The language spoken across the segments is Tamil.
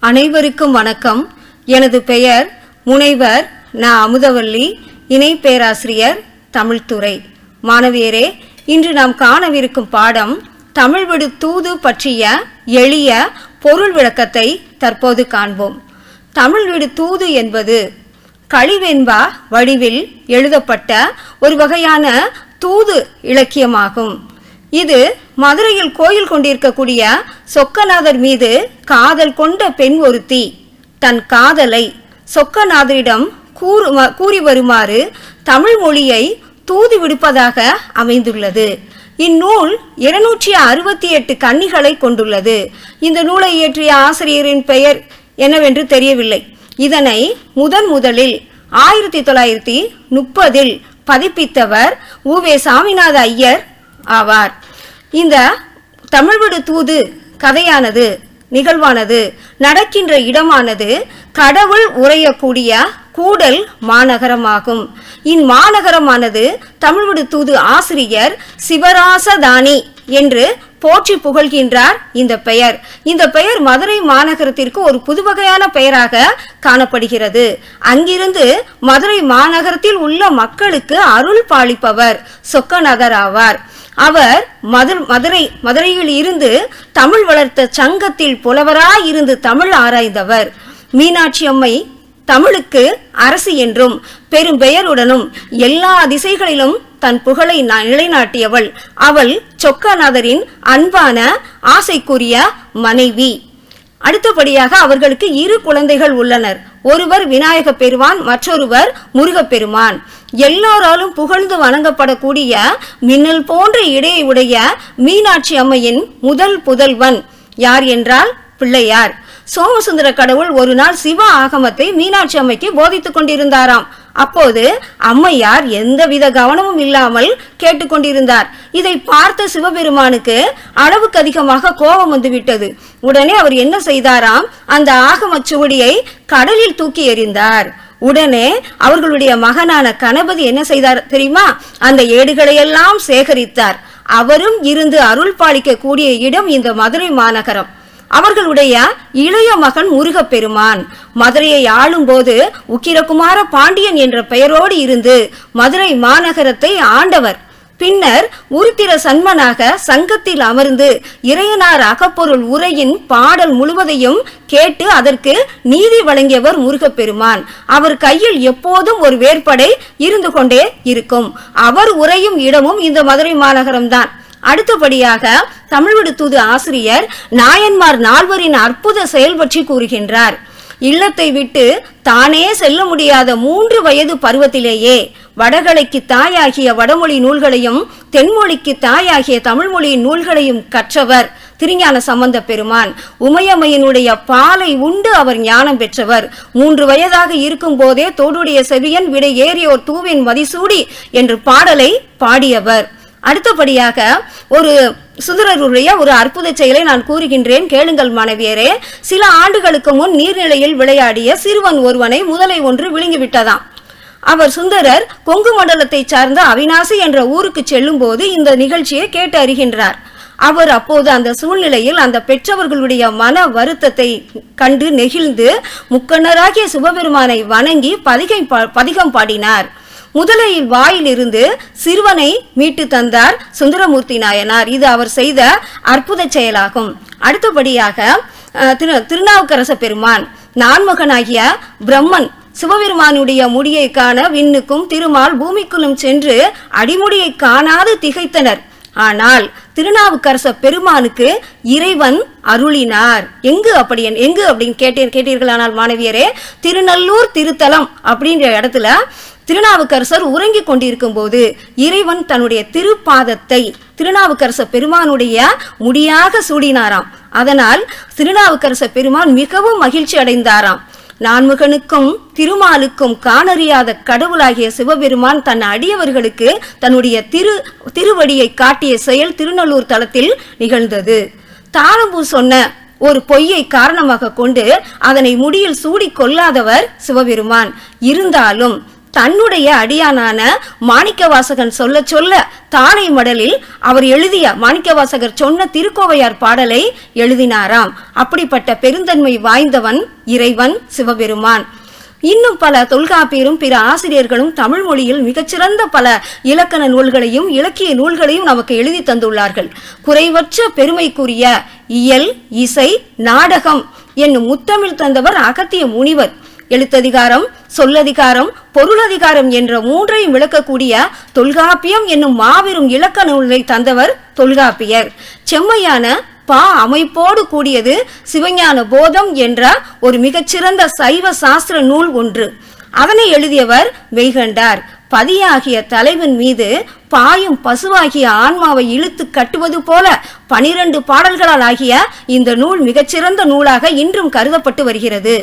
அனைவருக்கும் வணக்கம் எனது பெயர் முனைவர் ந அமுதவல்லி இணை பேராசிரியர் தமிழ்துறை மாணவியரே இன்று நாம் காணவிருக்கும் பாடம் தமிழ் விடு தூது பற்றிய எளிய பொருள் விளக்கத்தை தற்போது காண்போம் தமிழ் விடு தூது என்பது கழிவெண்பா வடிவில் எழுதப்பட்ட ஒரு வகையான தூது இலக்கியமாகும் இது மதுரையில் கோயில் கொண்டிருக்கக்கூடிய சொக்கநாதர் மீது காதல் கொண்ட பெண் ஒருத்தி தன் காதலை சொக்கநாதரிடம் கூறு கூறி வருமாறு தமிழ் மொழியை தூது விடுப்பதாக அமைந்துள்ளது இந்நூல் இருநூற்றி அறுபத்தி எட்டு கன்னிகளை கொண்டுள்ளது இந்த நூலை இயற்றிய ஆசிரியரின் பெயர் என்னவென்று தெரியவில்லை இதனை முதன் முதலில் ஆயிரத்தி தொள்ளாயிரத்தி முப்பதில் பதிப்பித்தவர் உவே சாமிநாத ஐயர் ஆவார் இந்த தமிழ்விடு தூது கதையானது நிகழ்வானது நடக்கின்ற இடமானது கடவுள் உரையக்கூடிய கூடல் மாநகரமாகும் இம்மாநகரமானது தமிழ்விடு தூது ஆசிரியர் சிவராசதானி என்று போற்றி புகழ்கின்றார் இந்த பெயர் இந்த பெயர் மதுரை மாநகரத்திற்கு ஒரு புதுவகையான பெயராக காணப்படுகிறது அங்கிருந்து மதுரை மாநகரத்தில் உள்ள மக்களுக்கு அருள் பாலிப்பவர் சொக்கநகர் ஆவார் அவர் மது மதுரை மதுரையில் இருந்து தமிழ் வளர்த்த சங்கத்தில் புலவராய் இருந்து தமிழ் ஆராய்ந்தவர் மீனாட்சி அம்மை தமிழுக்கு அரசு என்றும் பெரும் பெயருடனும் எல்லா திசைகளிலும் தன் புகழை நா- நிலைநாட்டியவள் அவள் சொக்கநாதரின் அன்பான ஆசைக்குரிய மனைவி அடுத்தபடியாக அவர்களுக்கு இரு குழந்தைகள் உள்ளனர் ஒருவர் விநாயக பெருமான் மற்றொருவர் முருகப்பெருமான் எல்லோராலும் புகழ்ந்து வணங்கப்படக்கூடிய மின்னல் போன்ற இடையை உடைய மீனாட்சி அம்மையின் முதல் புதல்வன் யார் என்றால் பிள்ளையார் சோமசுந்தர கடவுள் ஒரு நாள் சிவ ஆகமத்தை மீனாட்சி அம்மைக்கு போதித்துக் கொண்டிருந்தாராம் அப்போது அம்மையார் எந்தவித கவனமும் இல்லாமல் கேட்டுக்கொண்டிருந்தார் இதை பார்த்த சிவபெருமானுக்கு அளவுக்கு அதிகமாக கோபம் வந்துவிட்டது உடனே அவர் என்ன செய்தாராம் அந்த ஆகமச் சுவடியை கடலில் தூக்கி எறிந்தார் உடனே அவர்களுடைய மகனான கணபதி என்ன செய்தார் தெரியுமா அந்த ஏடுகளை எல்லாம் சேகரித்தார் அவரும் இருந்து அருள் பாலிக்க கூடிய இடம் இந்த மதுரை மாநகரம் அவர்களுடைய இளைய மகன் முருகப்பெருமான் மதுரையை ஆளும்போது உக்கிரகுமார பாண்டியன் என்ற பெயரோடு இருந்து மதுரை மாநகரத்தை ஆண்டவர் பின்னர் உருத்திர சன்மனாக சங்கத்தில் அமர்ந்து இறையனார் அகப்பொருள் உரையின் பாடல் முழுவதையும் கேட்டு அதற்கு நீதி வழங்கியவர் முருகப்பெருமான் அவர் கையில் எப்போதும் ஒரு வேற்படை இருந்து கொண்டே இருக்கும் அவர் உரையும் இடமும் இந்த மதுரை மாநகரம்தான் அடுத்தபடியாக தமிழ்விடு தூது ஆசிரியர் நாயன்மார் நால்வரின் அற்புத செயல் பற்றி கூறுகின்றார் இல்லத்தை விட்டு தானே செல்ல முடியாத மூன்று வயது பருவத்திலேயே வடகலைக்கு தாயாகிய வடமொழி நூல்களையும் தென்மொழிக்கு தாயாகிய தமிழ்மொழியின் நூல்களையும் கற்றவர் திருஞான சம்பந்த பெருமான் உமையம்மையினுடைய பாலை உண்டு அவர் ஞானம் பெற்றவர் மூன்று வயதாக இருக்கும் போதே தோடுடைய செவியன் விடை ஏறியோர் தூவின் மதிசூடி என்று பாடலை பாடியவர் அடுத்தபடியாக ஒரு சுந்தரருடைய ஒரு அற்புத செயலை நான் கூறுகின்றேன் கேளுங்கள் மாணவியரே சில ஆண்டுகளுக்கு முன் நீர்நிலையில் விளையாடிய சிறுவன் ஒருவனை முதலை ஒன்று விழுங்கிவிட்டதாம் அவர் சுந்தரர் கொங்கு மண்டலத்தை சார்ந்த அவினாசி என்ற ஊருக்கு செல்லும்போது இந்த நிகழ்ச்சியை கேட்டு அறிகின்றார் அவர் அப்போது அந்த சூழ்நிலையில் அந்த பெற்றவர்களுடைய மன வருத்தத்தை கண்டு நெகிழ்ந்து முக்கண்ணராகிய சிவபெருமானை வணங்கி பதிகை பா- பதிகம் பாடினார் முதலையில் வாயிலிருந்து சிறுவனை மீட்டு தந்தார் சுந்தரமூர்த்தி நாயனார் இது அவர் செய்த அற்புத செயலாகும் அடுத்தபடியாக அஹ், திரு திருநாவுக்கரச பெருமான் நான்மகனாகிய பிரம்மன் சிவபெருமானுடைய முடியை காண விண்ணுக்கும் திருமால் பூமிக்குள்ளும் சென்று அடிமுடியை காணாது திகைத்தனர் ஆனால் திருநாவுக்கரச பெருமானுக்கு இறைவன் அருளினார் எங்கு அப்படி என்- எங்கு அப்படின்னு கேட்டீர் கேட்டீர்களானால் மாணவியரே திருநல்லூர் திருத்தலம் அப்படின்ற இடத்துல திருநாவுக்கரசர் உறங்கிக் கொண்டிருக்கும் போது இறைவன் தன்னுடைய திருப்பாதத்தை திருநாவுக்கரச பெருமானுடைய முடியாக சூடினாராம் அதனால் திருநாவுக்கரச பெருமான் மிகவும் மகிழ்ச்சி அடைந்தாராம் நான்முகனுக்கும் திருமாலுக்கும் காணறியாத கடவுளாகிய சிவபெருமான் தன் அடியவர்களுக்கு தன்னுடைய திரு திருவடியை காட்டிய செயல் திருநல்லூர் தலத்தில் நிகழ்ந்தது தாரம்பூ சொன்ன ஒரு பொய்யை காரணமாக கொண்டு அதனை முடியில் சூடிக் கொள்ளாதவர் சிவபெருமான் இருந்தாலும் தன்னுடைய அடியானான மாணிக்கவாசகன் சொல்ல சொல்ல தானை மடலில் அவர் எழுதிய மாணிக்கவாசகர் சொன்ன திருக்கோவையார் பாடலை எழுதினாராம் அப்படிப்பட்ட பெருந்தன்மை வாய்ந்தவன் இறைவன் சிவபெருமான் இன்னும் பல தொல்காப்பியரும் பிற ஆசிரியர்களும் தமிழ் மொழியில் மிகச்சிறந்த பல இலக்கண நூல்களையும் இலக்கிய நூல்களையும் நமக்கு எழுதி தந்துள்ளார்கள் குறைவற்ற பெருமைக்குரிய இயல் இசை நாடகம் என்னும் முத்தமிழ் தந்தவர் அகத்திய முனிவர் எழுத்ததிகாரம் சொல்லதிகாரம் பொருளதிகாரம் என்ற மூன்றையும் விளக்கக்கூடிய தொல்காப்பியம் என்னும் மாபெரும் இலக்கண நூலை தந்தவர் தொல்காப்பியர் செம்மையான பா அமைப்போடு கூடியது சிவஞான போதம் என்ற ஒரு மிகச்சிறந்த சைவ சாஸ்திர நூல் ஒன்று அதனை எழுதியவர் மெய்கண்டார் பதியாகிய தலைவன் மீது பாயும் பசுவாகிய ஆன்மாவை இழுத்து கட்டுவது போல பனிரெண்டு பாடல்களால் ஆகிய இந்த நூல் மிகச்சிறந்த நூலாக இன்றும் கருதப்பட்டு வருகிறது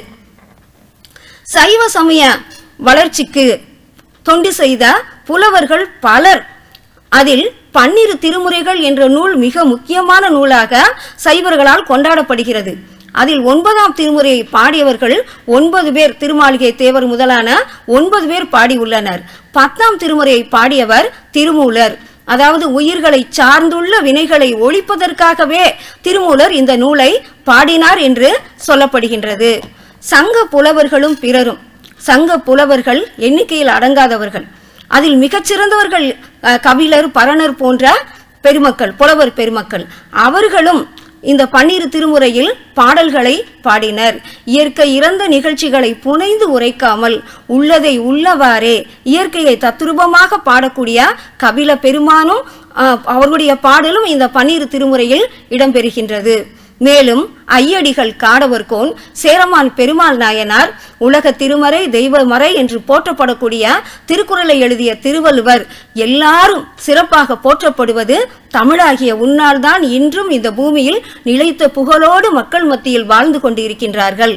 சைவ சமய வளர்ச்சிக்கு தொண்டு செய்த புலவர்கள் பலர் அதில் பன்னிரு திருமுறைகள் என்ற நூல் மிக முக்கியமான நூலாக சைவர்களால் கொண்டாடப்படுகிறது அதில் ஒன்பதாம் திருமுறையை பாடியவர்கள் ஒன்பது பேர் திருமாளிகை தேவர் முதலான ஒன்பது பேர் பாடியுள்ளனர் பத்தாம் திருமுறையை பாடியவர் திருமூலர் அதாவது உயிர்களை சார்ந்துள்ள வினைகளை ஒழிப்பதற்காகவே திருமூலர் இந்த நூலை பாடினார் என்று சொல்லப்படுகின்றது சங்க புலவர்களும் பிறரும் சங்க புலவர்கள் எண்ணிக்கையில் அடங்காதவர்கள் அதில் மிகச்சிறந்தவர்கள் அஹ், கபிலர் பரணர் போன்ற பெருமக்கள் புலவர் பெருமக்கள் அவர்களும் இந்த பன்னிரு திருமுறையில் பாடல்களை பாடினர் இயற்கை இறந்த நிகழ்ச்சிகளை புனைந்து உரைக்காமல் உள்ளதை உள்ளவாறே இயற்கையை தத்ரூபமாக பாடக்கூடிய கபில பெருமானும் அஹ், அவர்களுடைய பாடலும் இந்த பன்னிரு திருமுறையில் இடம்பெறுகின்றது மேலும் ஐயடிகள் காடவர்கோன் சேரமான் பெருமாள் நாயனார் உலக திருமறை தெய்வமறை என்று போற்றப்படக்கூடிய திருக்குறளை எழுதிய திருவள்ளுவர் எல்லாரும் சிறப்பாக போற்றப்படுவது தமிழாகிய உன்னால்தான் இன்றும் இந்த பூமியில் நிலைத்த புகழோடு மக்கள் மத்தியில் வாழ்ந்து கொண்டிருக்கின்றார்கள்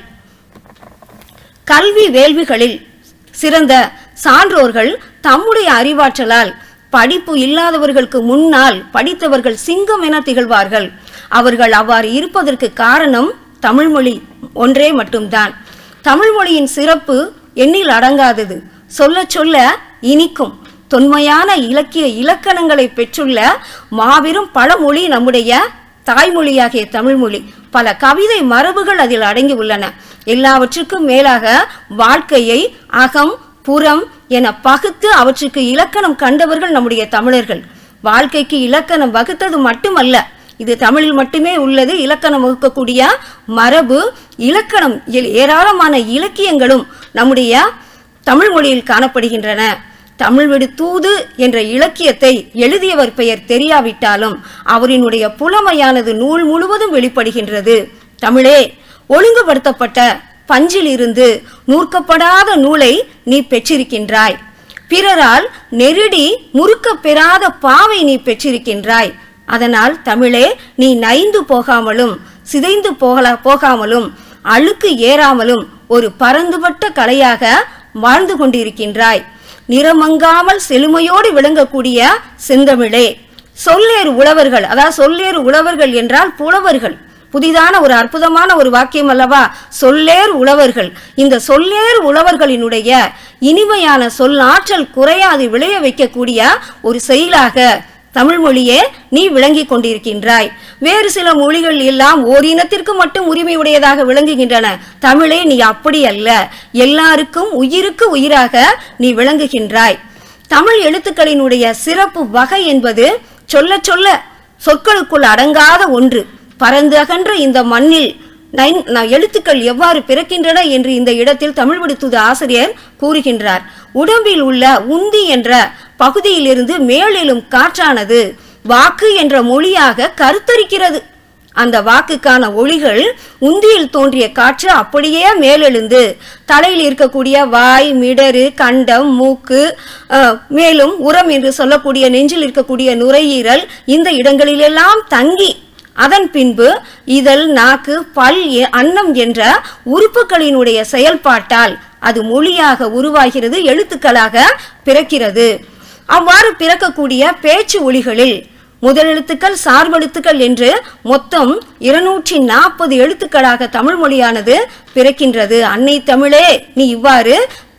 கல்வி வேள்விகளில் சிறந்த சான்றோர்கள் தம்முடைய அறிவாற்றலால் படிப்பு இல்லாதவர்களுக்கு முன்னால் படித்தவர்கள் சிங்கம் என திகழ்வார்கள் அவர்கள் அவ்வாறு இருப்பதற்கு காரணம் தமிழ்மொழி ஒன்றே மட்டும்தான் தமிழ்மொழியின் சிறப்பு எண்ணில் அடங்காதது சொல்ல சொல்ல இனிக்கும் தொன்மையான இலக்கிய இலக்கணங்களை பெற்றுள்ள மாபெரும் பழமொழி நம்முடைய தாய்மொழியாகிய தமிழ்மொழி பல கவிதை மரபுகள் அதில் அடங்கி உள்ளன எல்லாவற்றுக்கும் மேலாக வாழ்க்கையை அகம் புறம் என பகுத்து அவற்றுக்கு இலக்கணம் கண்டவர்கள் நம்முடைய தமிழர்கள் வாழ்க்கைக்கு இலக்கணம் வகுத்தது மட்டுமல்ல இது தமிழில் மட்டுமே உள்ளது இலக்கணம் வகுக்கக்கூடிய மரபு இலக்கணம் ஏ- ஏராளமான இலக்கியங்களும் நம்முடைய தமிழ் மொழியில் காணப்படுகின்றன தமிழ் விடு தூது என்ற இலக்கியத்தை எழுதியவர் பெயர் தெரியாவிட்டாலும் அவரினுடைய புலமையானது நூல் முழுவதும் வெளிப்படுகின்றது தமிழே ஒழுங்குபடுத்தப்பட்ட பஞ்சில் இருந்து நூற்கப்படாத நூலை நீ பெற்றிருக்கின்றாய் பிறரால் நெருடி முறுக்கப் பெறாத பாவை நீ பெற்றிருக்கின்றாய் அதனால் தமிழே நீ நைந்து போகாமலும் சிதைந்து போகல போகாமலும் அழுக்கு ஏறாமலும் ஒரு பரந்துபட்ட கலையாக வாழ்ந்து கொண்டிருக்கின்றாய் நிறமங்காமல் செழுமையோடு விளங்கக்கூடிய செந்தமிழே சொல்லேறு உழவர்கள் அதாவது சொல்லேறு உழவர்கள் என்றால் புலவர்கள் புதிதான ஒரு அற்புதமான ஒரு வாக்கியம் அல்லவா சொல்லேர் உழவர்கள் இந்த சொல்லேர் உழவர்களினுடைய இனிமையான சொல்லாற்றல் குறையாது விளைய வைக்கக்கூடிய ஒரு செயலாக தமிழ் மொழியே நீ விளங்கிக் கொண்டிருக்கின்றாய் வேறு சில மொழிகள் எல்லாம் ஓரினத்திற்கு மட்டும் உரிமை உடையதாக விளங்குகின்றன தமிழே நீ அப்படி அல்ல எல்லாருக்கும் உயிருக்கு உயிராக நீ விளங்குகின்றாய் தமிழ் எழுத்துக்களினுடைய சிறப்பு வகை என்பது சொல்ல சொல்ல சொற்களுக்குள் அடங்காத ஒன்று பரந்து அகன்ற இந்த மண்ணில் நைன்- ந- எழுத்துக்கள் எவ்வாறு பிறக்கின்றன என்று இந்த இடத்தில் தமிழ் விடுத்துத ஆசிரியர் கூறுகின்றார் உடம்பில் உள்ள உந்தி என்ற பகுதியிலிருந்து மேலெழும் காற்றானது வாக்கு என்ற மொழியாக கருத்தரிக்கிறது அந்த வாக்குக்கான ஒளிகள் உந்தியில் தோன்றிய காற்று அப்படியே மேலெழுந்து தலையில் இருக்கக்கூடிய வாய் மிடரு கண்டம் மூக்கு அஹ், மேலும் உரம் என்று சொல்லக்கூடிய நெஞ்சில் இருக்கக்கூடிய நுரையீரல் இந்த இடங்களிலெல்லாம் தங்கி அதன் பின்பு இதழ் நாக்கு பல் எ- அன்னம் என்ற உறுப்புகளினுடைய செயல்பாட்டால் அது மொழியாக உருவாகிறது எழுத்துக்களாக பிறக்கிறது அவ்வாறு பிறக்கக்கூடிய பேச்சு ஒலிகளில் முதலெழுத்துக்கள் சார்பெழுத்துக்கள் என்று மொத்தம் இருநூற்றி நாற்பது எழுத்துக்களாக தமிழ் மொழியானது பிறக்கின்றது அன்னை தமிழே நீ இவ்வாறு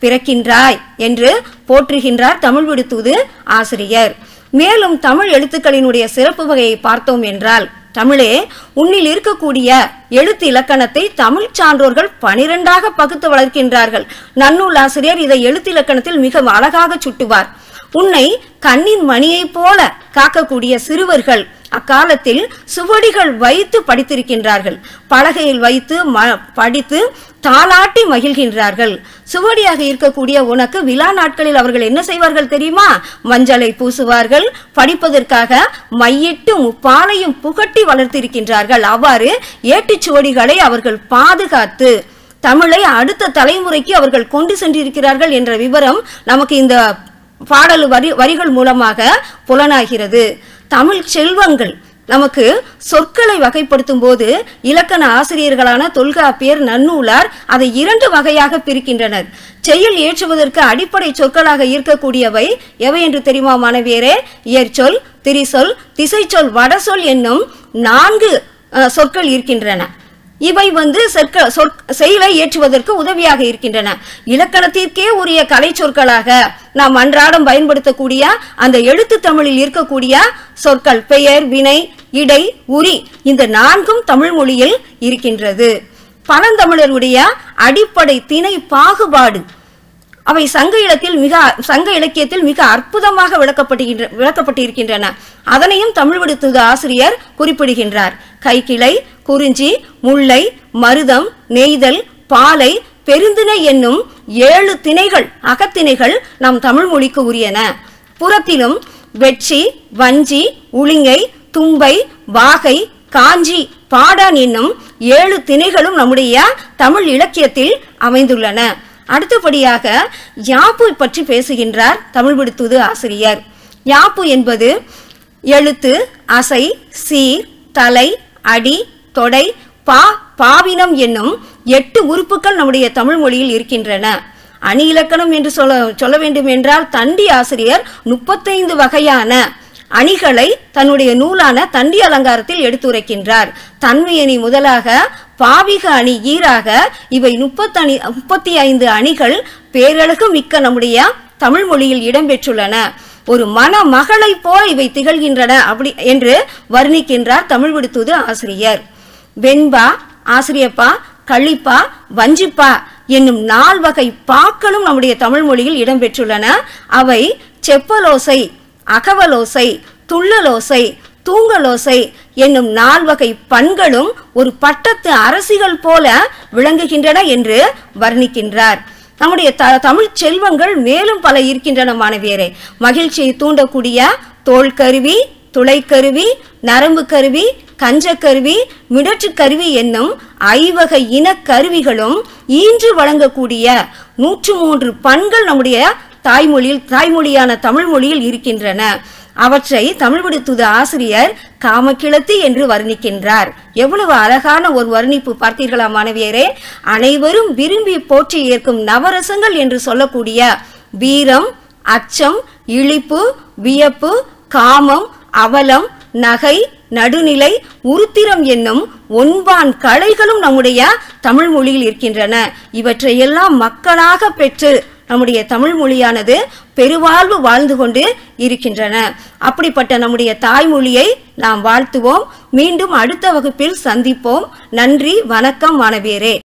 பிறக்கின்றாய் என்று போற்றுகின்றார் தமிழ் விடுத்தூது ஆசிரியர் மேலும் தமிழ் எழுத்துக்களினுடைய சிறப்பு வகையை பார்த்தோம் என்றால் தமிழே உன்னில் இருக்கக்கூடிய எழுத்து இலக்கணத்தை தமிழ் சான்றோர்கள் பனிரெண்டாக பகுத்து வளர்க்கின்றார்கள் நன்னூல் ஆசிரியர் இதை எழுத்து இலக்கணத்தில் மிக அழகாக சுட்டுவார் உன்னை கண்ணின் மணியைப் போல காக்கக்கூடிய சிறுவர்கள் அக்காலத்தில் சுவடிகள் வைத்து படித்திருக்கின்றார்கள் பலகையில் வைத்து ம- படித்து தாளாட்டி மகிழ்கின்றார்கள் சுவடியாக இருக்கக்கூடிய உனக்கு விழா நாட்களில் அவர்கள் என்ன செய்வார்கள் தெரியுமா மஞ்சளை பூசுவார்கள் படிப்பதற்காக மையிட்டு முப்பாலையும் புகட்டி வளர்த்திருக்கின்றார்கள் அவ்வாறு ஏட்டுச் சுவடிகளை அவர்கள் பாதுகாத்து தமிழை அடுத்த தலைமுறைக்கு அவர்கள் கொண்டு சென்றிருக்கிறார்கள் என்ற விவரம் நமக்கு இந்த பாடல் வரி வரிகள் மூலமாக புலனாகிறது தமிழ் செல்வங்கள் நமக்கு சொற்களை வகைப்படுத்தும் போது இலக்கண ஆசிரியர்களான தொல்காப்பியர் நன்னூலார் அதை இரண்டு வகையாக பிரிக்கின்றனர் செயல் ஏற்றுவதற்கு அடிப்படை சொற்களாக இருக்கக்கூடியவை எவை என்று தெரியுமா மாணவியரே இயற்சொல் திரிசொல் திசைச்சொல் வடசொல் என்னும் நான்கு அஹ், சொற்கள் இருக்கின்றன இவை வந்து சொற்க சொற் செயலை ஏற்றுவதற்கு உதவியாக இருக்கின்றன இலக்கணத்திற்கே உரிய கலை சொற்களாக நாம் அன்றாடம் பயன்படுத்தக்கூடிய அந்த எழுத்து தமிழில் இருக்கக்கூடிய சொற்கள் பெயர் வினை இடை உரி இந்த நான்கும் தமிழ் மொழியில் இருக்கின்றது பழந்தமிழருடைய அடிப்படை திணை பாகுபாடு அவை சங்க இலக்கியத்தில் மிக சங்க இலக்கியத்தில் மிக அற்புதமாக விளக்கப்பட்டுகின்ற விளக்கப்பட்டிருக்கின்றன அதனையும் தமிழ் விடுத்துத ஆசிரியர் குறிப்பிடுகின்றார் கைக்கிளை குறிஞ்சி முல்லை மருதம் நெய்தல் பாலை பெருந்திணை என்னும் ஏழு திணைகள் அகத்திணைகள் நம் தமிழ் மொழிக்கு உரியன புறத்திலும் வெட்சி வஞ்சி உளிங்கை தும்பை வாகை காஞ்சி பாடான் என்னும் ஏழு திணைகளும் நம்முடைய தமிழ் இலக்கியத்தில் அமைந்துள்ளன அடுத்தபடியாக யாப்பு பற்றி பேசுகின்றார் தமிழ் விடுத்துது ஆசிரியர் யாப்பு என்பது எழுத்து அசை சீர் தலை அடி தொடை பா பாவினம் என்னும் எட்டு உறுப்புகள் நம்முடைய தமிழ் மொழியில் இருக்கின்றன அணி இலக்கணம் என்று சொல்ல சொல்ல வேண்டும் என்றால் தண்டி ஆசிரியர் முப்பத்தைந்து வகையான அணிகளை தன்னுடைய நூலான தண்டி அலங்காரத்தில் எடுத்துரைக்கின்றார் தன்மை அணி முதலாக பாவிக அணி ஈராக இவை முப்பத்தணி முப்பத்தி ஐந்து அணிகள் பேரழகு மிக்க நம்முடைய தமிழ் மொழியில் இடம்பெற்றுள்ளன ஒரு மன மகளைப் போல இவை திகழ்கின்றன அப்படி என்று வர்ணிக்கின்றார் தமிழ் விடுத்துது ஆசிரியர் வெண்பா ஆசிரியப்பா கள்ளிப்பா வஞ்சிப்பா என்னும் நால்வகை பாக்களும் நம்முடைய தமிழ் மொழியில் இடம்பெற்றுள்ளன அவை செப்பலோசை அகவலோசை துள்ளலோசை தூங்கலோசை என்னும் நால்வகை பண்களும் ஒரு பட்டத்து அரசிகள் போல விளங்குகின்றன என்று வர்ணிக்கின்றார் நம்முடைய த தமிழ் செல்வங்கள் மேலும் பல இருக்கின்றன மாணவியரே மகிழ்ச்சியை தூண்டக்கூடிய தோல் கருவி துளைக்கருவி நரம்பு கருவி கஞ்சக்கருவி மிடற்று கருவி என்னும் ஐவகை இனக் கருவிகளும் ஈன்று வழங்கக்கூடிய நூற்று மூன்று பண்கள் நம்முடைய தாய்மொழியில் தாய்மொழியான தமிழ் மொழியில் இருக்கின்றன அவற்றை தமிழ் விடுத்துத ஆசிரியர் காமக்கிழத்தி என்று வர்ணிக்கின்றார் எவ்வளவு அழகான ஒரு வர்ணிப்பு பார்த்தீர்களா மாணவியரே அனைவரும் விரும்பி போற்றி ஏற்கும் நவரசங்கள் என்று சொல்லக்கூடிய வீரம் அச்சம் இழிப்பு வியப்பு காமம் அவலம் நகை நடுநிலை உருத்திரம் என்னும் ஒன்பான் கலைகளும் நம்முடைய தமிழ் மொழியில் இருக்கின்றன இவற்றையெல்லாம் மக்களாக பெற்று நம்முடைய தமிழ் மொழியானது பெருவாழ்வு வாழ்ந்து கொண்டு இருக்கின்றன அப்படிப்பட்ட நம்முடைய தாய்மொழியை நாம் வாழ்த்துவோம் மீண்டும் அடுத்த வகுப்பில் சந்திப்போம் நன்றி வணக்கம் மாணவியரே